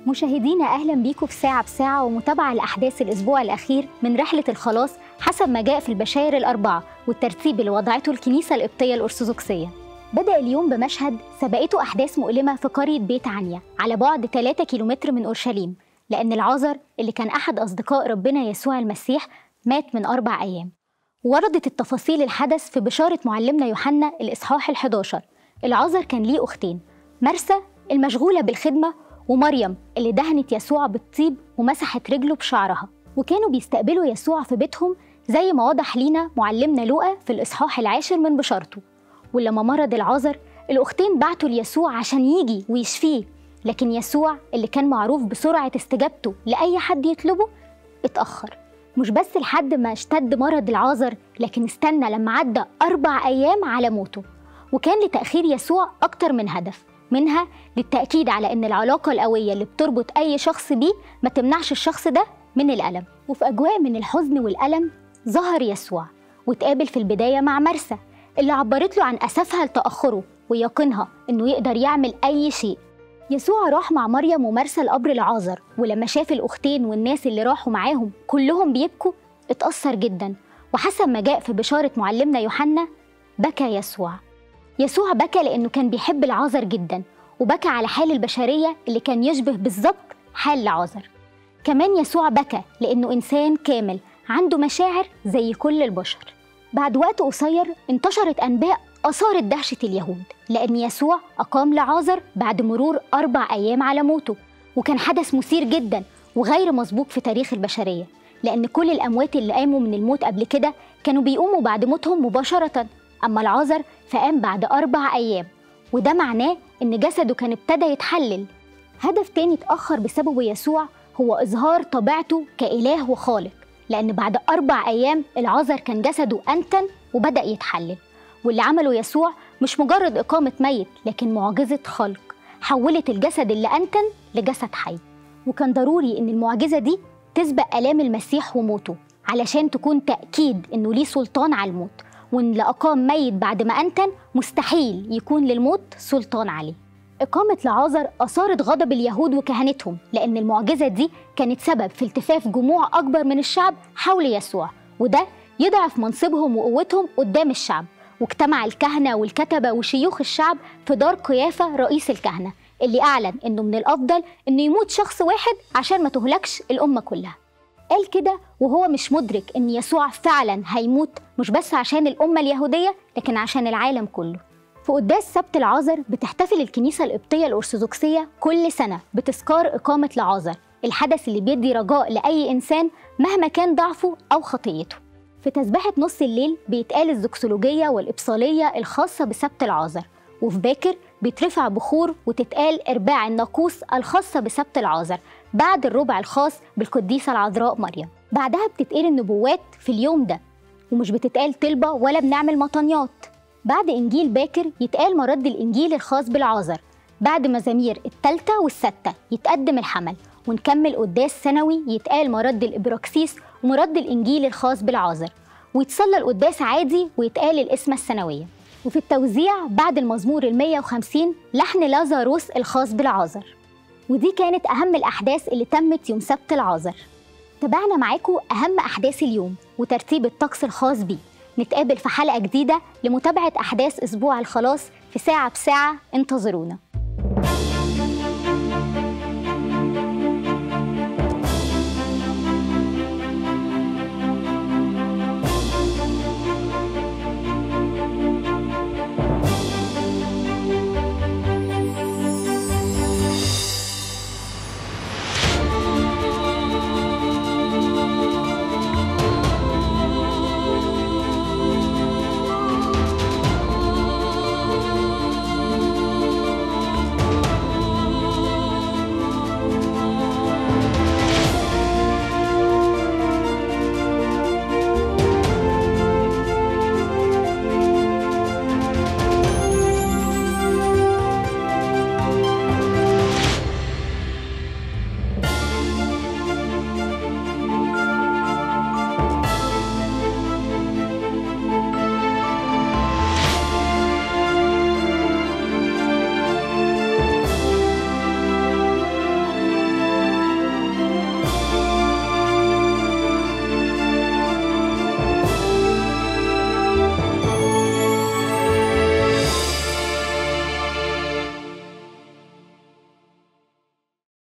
مشاهدينا أهلا بيكم في ساعة بساعة ومتابعة لأحداث الأسبوع الأخير من رحلة الخلاص حسب ما جاء في البشاير الأربعة والترتيب اللي وضعته الكنيسة القبطية الأرثوذكسية بدأ اليوم بمشهد سبقته أحداث مؤلمة في قرية بيت عنيا على بعد 3 كيلومتر من أورشليم لأن العازر اللي كان أحد أصدقاء ربنا يسوع المسيح مات من أربع أيام وردت التفاصيل الحدث في بشارة معلمنا يوحنا الإصحاح ال11 العازر كان ليه أختين مرسى المشغولة بالخدمة ومريم اللي دهنت يسوع بالطيب ومسحت رجله بشعرها وكانوا بيستقبلوا يسوع في بيتهم زي ما وضح لينا معلمنا لوقا في الإصحاح العاشر من بشارته ولما مرض العازر الأختين بعتوا ليسوع عشان يجي ويشفيه لكن يسوع اللي كان معروف بسرعة استجابته لأي حد يطلبه اتأخر مش بس لحد ما اشتد مرض العازر لكن استنى لما عدى أربع أيام على موته وكان لتأخير يسوع أكتر من هدف منها للتأكيد على أن العلاقة القوية اللي بتربط أي شخص بيه ما تمنعش الشخص ده من الألم وفي أجواء من الحزن والألم ظهر يسوع وتقابل في البداية مع مرسى اللي عبرت له عن أسفها لتأخره ويقينها إنه يقدر يعمل أي شيء يسوع راح مع مريم ومرسى القبر العازر ولما شاف الأختين والناس اللي راحوا معاهم كلهم بيبكوا اتأثر جدا وحسب ما جاء في بشارة معلمنا يوحنا بكى يسوع يسوع بكى لأنه كان بيحب العازر جدا وبكى على حال البشرية اللي كان يشبه بالظبط حال العازر كمان يسوع بكى لأنه إنسان كامل عنده مشاعر زي كل البشر بعد وقت قصير انتشرت أنباء أثارت دهشة اليهود لأن يسوع أقام لعازر بعد مرور أربع أيام على موته وكان حدث مثير جدا وغير مسبوق في تاريخ البشرية لأن كل الأموات اللي قاموا من الموت قبل كده كانوا بيقوموا بعد موتهم مباشرة أما العازر فقام بعد أربع أيام وده معناه إن جسده كان ابتدى يتحلل هدف تاني اتأخر بسببه يسوع هو إظهار طبيعته كإله وخالق لأن بعد أربع أيام العازر كان جسده أنتن وبدأ يتحلل واللي عمله يسوع مش مجرد إقامة ميت لكن معجزة خلق حولت الجسد اللي أنتن لجسد حي وكان ضروري إن المعجزة دي تسبق آلام المسيح وموته علشان تكون تأكيد إنه ليه سلطان على الموت وإن اللي أقام ميت بعد ما أنتن مستحيل يكون للموت سلطان عليه إقامة لعازر أثارت غضب اليهود وكهنتهم لأن المعجزة دي كانت سبب في التفاف جموع أكبر من الشعب حول يسوع وده يضعف منصبهم وقوتهم قدام الشعب واجتمع الكهنة والكتبة وشيوخ الشعب في دار قيافة رئيس الكهنة اللي أعلن إنه من الأفضل إنه يموت شخص واحد عشان ما تهلكش الأمة كلها قال كده وهو مش مدرك إن يسوع فعلا هيموت مش بس عشان الأمة اليهودية لكن عشان العالم كله في قداس سبت العازر بتحتفل الكنيسة القبطية الأرثوذكسية كل سنة بتذكار إقامة العازر الحدث اللي بيدي رجاء لأي إنسان مهما كان ضعفه أو خطيته في تسبحة نص الليل بيتقال الزكسولوجية والإبصالية الخاصة بسبت العازر وفي باكر بيترفع بخور وتتقال إرباع الناقوس الخاصة بسبت العازر بعد الربع الخاص بالقديسة العذراء مريم بعدها بتتقال النبوات في اليوم ده ومش بتتقال طلبة ولا بنعمل مطانيات بعد إنجيل باكر يتقال مرد الإنجيل الخاص بالعازر بعد مزامير التالتة والستة يتقدم الحمل ونكمل قداس سنوي يتقال مرد الإبراكسيس ومرد الإنجيل الخاص بالعازر ويتصلى القداس عادي ويتقال الاسمة السنوية وفي التوزيع بعد المزمور ال 150 لحن لازاروس الخاص بالعازر ودي كانت أهم الأحداث اللي تمت يوم سبت العازر تابعنا معاكم أهم أحداث اليوم وترتيب الطقس الخاص بيه نتقابل في حلقة جديدة لمتابعة أحداث أسبوع الخلاص في ساعة بساعة انتظرونا